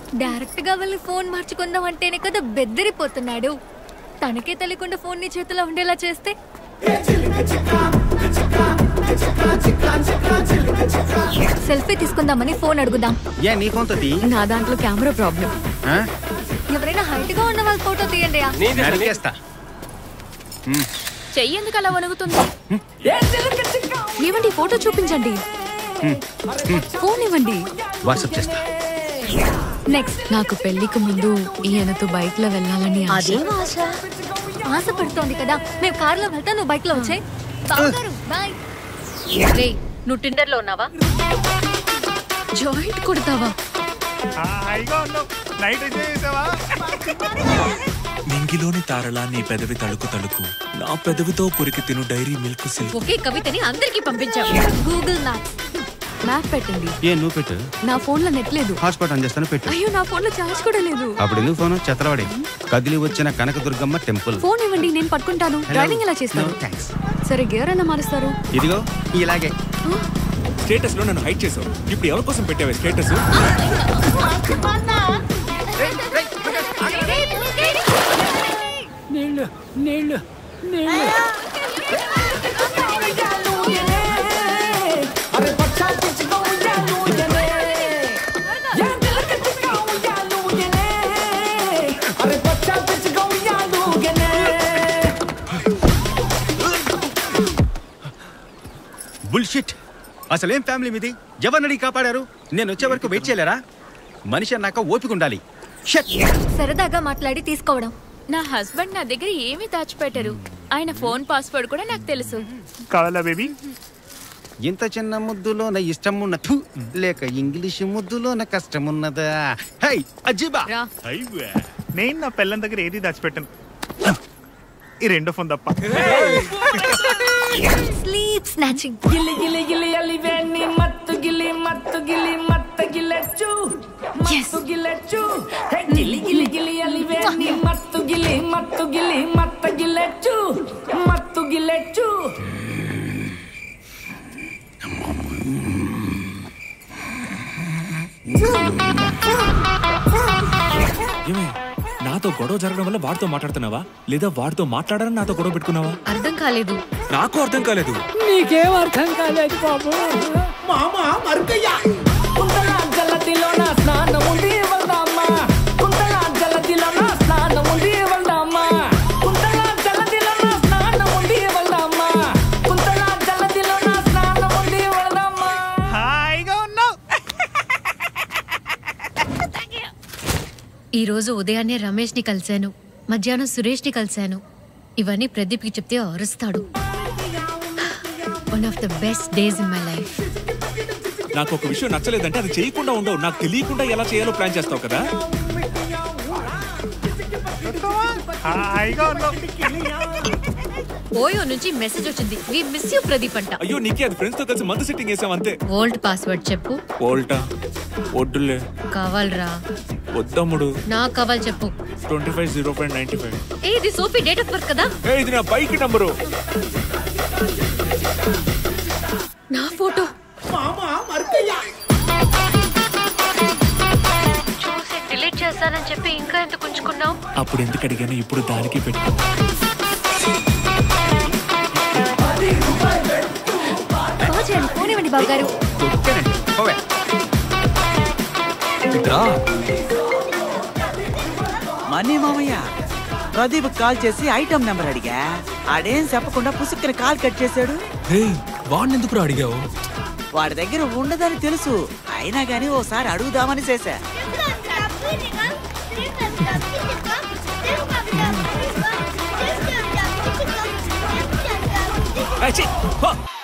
Direct గా వెళ్ళి phone మార్చుకుందాం అంటేనే కదా బెదిరిపోతున్నాడు తనకే తెలియకుండా ఫోన్ నీ చేతిలో ఉండేలా చేస్తే సెల్ఫీ తీసుకుందామని ఫోన్ అడుగుదాం ఏ నీ ఫోన్ తోటి నా దాంట్లో కెమెరా ప్రాబ్లం ఆ? ఎవరైనా హైట్ గా ఉన్న వాళ్ళ ఫోటో తీయండి నరికేస్తా చెయ్యి ఎందుకు అలా వణుగుతుంది ఏమండి ఫోటో చూపించండి ఫోన్ ఇవ్వండి వాట్సాప్ చేస్తా నెక్స్ట్ నాకు పెళ్లికి ముందు ఈయనతో బైక్ లో వెళ్ళాలని ఆశ ఆశ పడుతోంది కదా మేము కార్ లో వెళ్తా నువ్వు బైక్ లో వచ్చాయి బాయ్ రేయ్ నువ్వు టిండర్ లో ఉన్నావా జాయింట్ కొడతావా హాయిగా ఉన్నావు నైట్ ఎంజాయ్ చేసావా నింగిలోని తారలా నీ పెదవి తళుకు తళుకు నా పెదవితో కొరికి తిను డైరీ మిల్క్ సిల్క్ ఒకే కవితని అందరికి పంపించావు గూగుల్ మ్యాప్ మ్యాప్ పెట్టండి ఏ నువ్వు పెట్టు నా ఫోన్ లో నెట్ లేదు హాట్స్పాట్ ఆన్ చేస్తాను పెట్టు అయ్యో నా ఫోన్ లో ఛార్జ్ కూడా లేదు అప్పుడు ఎందుకు ఫోన్ చెత్తలవాడి కదిలి వచ్చిన కనకదుర్గమ్మ టెంపుల్ ఫోన్ ఇవ్వండి నేను పట్టుకుంటాను డ్రైవింగ్ ఎలా చేస్తారు థ్యాంక్స్ సరే గేర్ ఎలా మారుస్తారు ఇదిగో ఇలాగే స్టేటస్ లో నన్ను హైట్ చేసావు ఇప్పుడు ఎవరి కోసం పెట్టావే స్టేటస్ నీళ్ళు నీళ్ళు నీళ్ళు బుల్షిట్ అసలేం ఫ్యామిలీ మీది ఎవరినడి కాపాడారు నేను వచ్చే వరకు వెయిట్ చేయలేరా మనిషి అన్నాక ఓపిక ఉండాలి షట్ సరదాగా మాట్లాడి తీసుకోవడం నా హస్బెండ్ నా దగ్గర ఏమీ దాచిపెట్టరు ఆయన ఫోన్ పాస్వర్డ్ కూడా నాకు తెలుసు కావాలా బేబీ ఇంత చిన్న ముద్దులోన ఇష్టమున్న థు, లేక ఇంగ్లీష్ ముద్దులోన కష్టమున్నదా హై అజీబా రా నేను నా పిల్లని దగ్గర ఏది దాచిపెట్టాను ఈ రెండో ఫోన్ తప్ప స్లీప్ స్నాచింగ్ గిలి గిలి గిలి అలివేని మత్తు గిలి మత్తు గిలి మత్త గిలచ్చు మత్తు గిలచ్చు హే గిలి గిలి గిలి అలివేని మత్తు గిలి మత్తు గిలి మత్త గిలచ్చు మత్తు గిలచ్చు ఏమే నాతో గొడవ జరగడం వల్ల వాడితో మాట్లాడుతున్నావా లేదా వాడితో మాట్లాడాలని నాతో గొడవ పెట్టుకున్నావా అర్థం కాలేదు నాకు అర్థం కాలేదు నీకేం అర్థం కాలేదు బాబు కుంతల జలదిలో నా స్నానం ఉంది వెళ్దామా కుంతల జలదిలో నా స్నానం ఉంది వెళ్దామా కుంతల జలదిలో నా స్నానం ఉంది వెళ్దామా కుంతల జలదిలో నా స్నానం ఉంది వెళ్దామా హాయిగా ఉన్నావు ఈ రోజు ఉదయాన్నే రమేష్ ని కలిశాను మధ్యాహ్నం సురేష్ ని కలిశాను ఇవన్నీ ప్రదీప్ కి చెప్తే అరుస్తాడు one of the best days in my life నాకు ఒక విషయం నచ్చలేదంటే అది చేయకుండా ఉండవు నాకు తెలియకుండా ఎలా చేయాలో ప్లాన్ చేస్తావు కదా హాయిగా ఉన్నావు ఓయో నుంచి మెసేజ్ వచ్చింది వి మిస్ యూ ప్రదీప్ అంట అయ్యో నీకే అది ఫ్రెండ్స్ తో కలిసి మందు సిట్టింగ్ వేసాం అంతే ఓల్డ్ పాస్వర్డ్ చెప్పు ఓల్టా వడ్డులే కావాలరా వద్దమ్ముడు నాకు కావాలి చెప్పు twenty five zero five ninety five ఏ ఇది సోఫీ డేట్ ఆఫ్ బర్త్ కదా ఏ ఇది నా బైక్ నంబరు నా ఫోటో చూసి డిలీట్ చేస్తానని చెప్పి ఇంకా ఎందుకు ఉంచుకున్నావు అప్పుడు ఎందుకు అడిగాను ఇప్పుడు దానికి పెట్టు కాల్ చేయండి ఫోన్ ఇవ్వండి బాబు గారు కొట్టేనండి పోవే మనీ మామయ్య ప్రదీప్ కాల్ చేసి ఐటమ్ నెంబర్ అడిగా ఆడేం చెప్పకుండా పుసుక్కుని కాల్ కట్ చేశాడు వాడిని ఎందుకు అడిగావు వాడి దగ్గర ఉండదని తెలుసు అయినా గానీ ఓసారి అడుగుదామని చేశా ఏయ్, ఛీ, పో.